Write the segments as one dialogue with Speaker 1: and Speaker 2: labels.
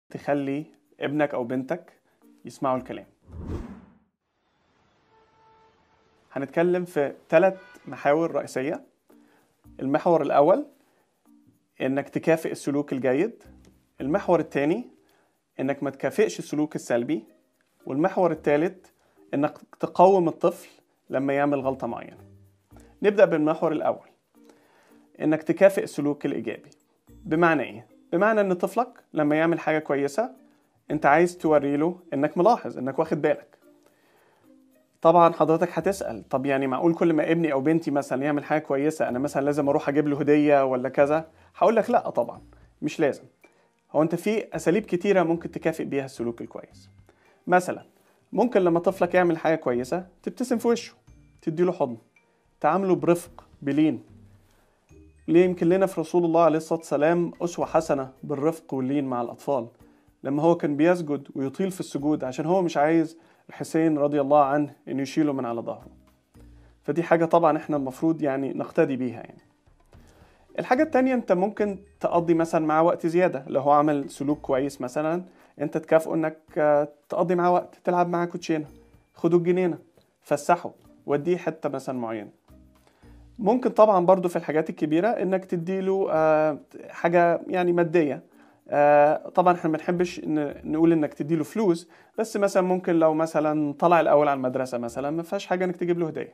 Speaker 1: تخلي ابنك او بنتك يسمعوا الكلام هنتكلم في ثلاث محاور رئيسية المحور الأول إنك تكافئ السلوك الجيد المحور الثاني إنك ما تكافئش السلوك السلبي والمحور الثالث إنك تقوم الطفل لما يعمل غلطة معينة نبدأ بالمحور الأول إنك تكافئ السلوك الإيجابي بمعنى إيه؟ بمعنى إن طفلك لما يعمل حاجة كويسة أنت عايز توري له إنك ملاحظ إنك واخد بالك طبعا حضرتك هتسأل طب يعني معقول كل ما ابني او بنتي مثلا يعمل حاجه كويسه انا مثلا لازم اروح اجيب له هديه ولا كذا هقول لك لا طبعا مش لازم هو انت في اساليب كتيره ممكن تكافئ بيها السلوك الكويس مثلا ممكن لما طفلك يعمل حاجه كويسه تبتسم في وشه تديله حضن تعامله برفق بلين ليه يمكن لنا في رسول الله عليه الصلاه والسلام اسوه حسنه بالرفق واللين مع الاطفال لما هو كان بيسجد ويطيل في السجود عشان هو مش عايز الحسين رضي الله عنه انه يشيله من على ظهره فدي حاجة طبعا احنا المفروض يعني نقتدي بيها يعني الحاجة التانية انت ممكن تقضي مثلا معاه وقت زيادة لو هو عمل سلوك كويس مثلا انت تكافئه انك تقضي معاه وقت تلعب معاه كوتشينة خده الجنينة فسحه وديه حتة مثلا معينة ممكن طبعا برضو في الحاجات الكبيرة انك تديله حاجة يعني مادية آه طبعا احنا ما بنحبش نقول انك تديله فلوس بس مثلا ممكن لو مثلا طلع الاول على المدرسه مثلا ما فيهاش حاجه انك تجيب له هديه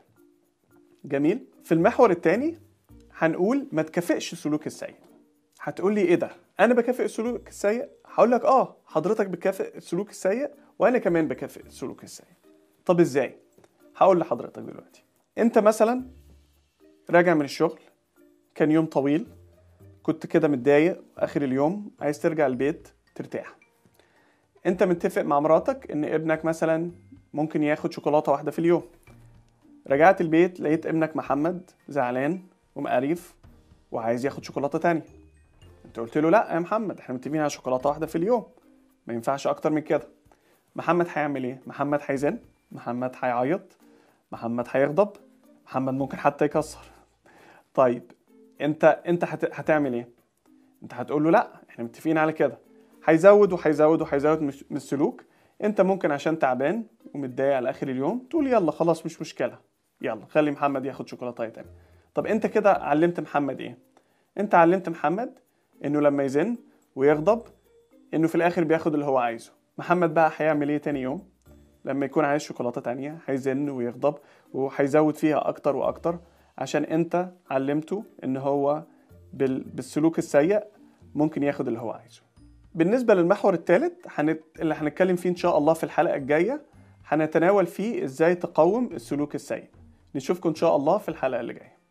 Speaker 1: جميل في المحور الثاني هنقول ما تكافئش السلوك السيء هتقول لي ايه ده انا بكافئ السلوك السيء هقول لك اه حضرتك بتكافئ السلوك السيء وانا كمان بكافئ السلوك السيء طب ازاي هقول لحضرتك دلوقتي انت مثلا راجع من الشغل كان يوم طويل كنت كده متضايق اخر اليوم عايز ترجع البيت ترتاح انت متفق مع مراتك ان ابنك مثلا ممكن ياخد شوكولاته واحده في اليوم رجعت البيت لقيت ابنك محمد زعلان ومقريف وعايز ياخد شوكولاته تانية انت قلت له لا يا محمد احنا متفقين على شوكولاته واحده في اليوم ما ينفعش اكتر من كده محمد هيعمل ايه محمد هيزن محمد هيعيط محمد هيغضب محمد ممكن حتى يكسر طيب انت انت هت... هتعمل ايه انت هتقول له لا احنا متفقين على كده هيزود وهيزود وهيزود من السلوك انت ممكن عشان تعبان ومتضايق على اخر اليوم تقول يلا خلاص مش مشكله يلا خلي محمد ياخد شوكولاته تاني طب انت كده علمت محمد ايه انت علمت محمد انه لما يزن ويغضب انه في الاخر بياخد اللي هو عايزه محمد بقى هيعمل ايه تاني يوم لما يكون عايز شوكولاته تانية هيزن ويغضب وهيزود فيها اكتر واكتر عشان انت علمته ان هو بالسلوك السيء ممكن ياخد اللي هو عايزه بالنسبة للمحور الثالث حنت... اللي هنتكلم فيه ان شاء الله في الحلقة الجاية هنتناول فيه ازاي تقوم السلوك السيء نشوفكم ان شاء الله في الحلقة اللي جاية